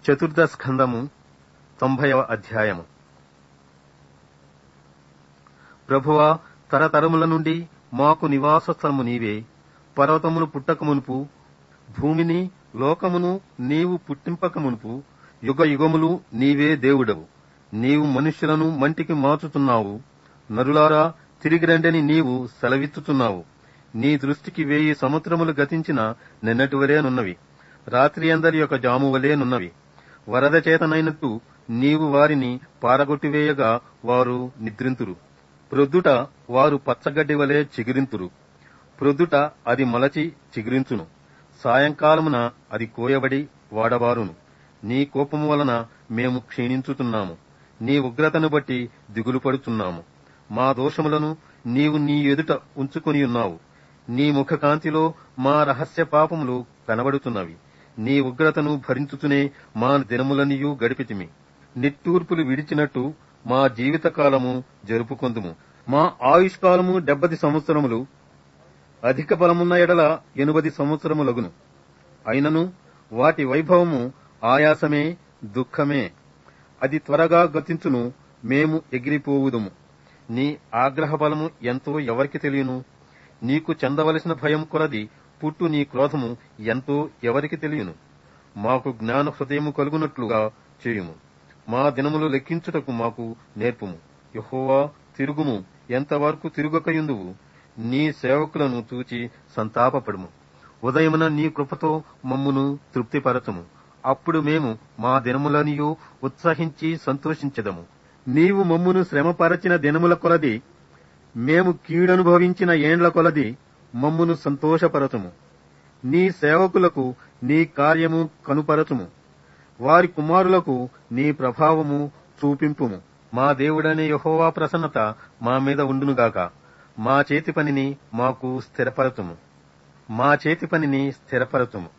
చతుర్థ స్కందము తొంభైవ అధ్యాయము ప్రభువా తరతరముల నుండి మాకు నివాస స్థలము నీవే పర్వతములు పుట్టక మునుపు భూమిని లోకమును నీవు పుట్టింపక మునుపు యుగ యుగములు నీవే దేవుడవు నీవు మనుష్యులను మంటికి మార్చుతున్నావు నరులారా తిరిగి రండని నీవు సెలవిత్తుతున్నావు నీ దృష్టికి వేయి సముద్రములు గతించిన నిన్నటి వలేనున్నవి రాత్రి అందరి యొక్క జాము వలేనున్నవి వరద చేతనైనట్టు నీవు వారిని పారగొట్టివేయగా వారు నిద్రింతురు ప్రొద్దుట వారు పచ్చగడ్డి వలె చిగురింతురు ప్రొద్దుట అది మొలచి చిగురించును సాయంకాలమున అది కోయబడి వాడబారును నీ కోపము వలన మేము క్షీణించుతున్నాము నీ ఉగ్రతను బట్టి దిగులు పడుతున్నాము మా దోషములను నీవు నీ ఎదుట ఉంచుకొని ఉన్నావు నీ ముఖకాంతిలో మా రహస్య పాపములు కనబడుతున్నవి నీ ఉగ్రతను భరించుతూనే మా దినములనియూ గడిపితిమి నిట్టూర్పులు విడిచినట్టు మా జీవితకాలము జరుపుకొందుము మా ఆయుష్కాలము డెబ్బది సంవత్సరములు అధిక బలమున్న ఎడల ఎనుబది సంవత్సరములగును అయినను వాటి వైభవము ఆయాసమే దుఃఖమే అది త్వరగా గతించును మేము ఎగిరిపోవుదుము నీ ఆగ్రహ బలము ఎంతో ఎవరికి తెలియను నీకు చెందవలసిన భయం కొలది పుట్టు నీ క్రోధము ఎంతో ఎవరికి తెలియను మాకు జ్ఞాన హృదయము కలుగునట్లుగా చేయుము మా దినములు లెక్కించుటకు మాకు నేర్పుము యహోవా తిరుగుము ఎంతవరకు తిరుగకయుందువు నీ సేవకులను చూచి సంతాపపడుము ఉదయమున నీ కృపతో మమ్మును తృప్తిపరచుము అప్పుడు మేము మా దినములనియు ఉత్సహించి సంతోషించెదము నీవు మమ్మును శ్రమపరచిన దినముల కొలది మేము కీడనుభవించిన ఏండ్ల కొలది మమ్మును సంతోషపరచుము నీ సేవకులకు నీ కార్యము కనుపరచుము వారి కుమారులకు నీ ప్రభావము చూపింపుము మా దేవుడనే యహోవా ప్రసన్నత మా మీద ఉండునుగాక మా చేతి పనిని మాకు స్థిరపరచుము మా చేతి పనిని స్థిరపరచుము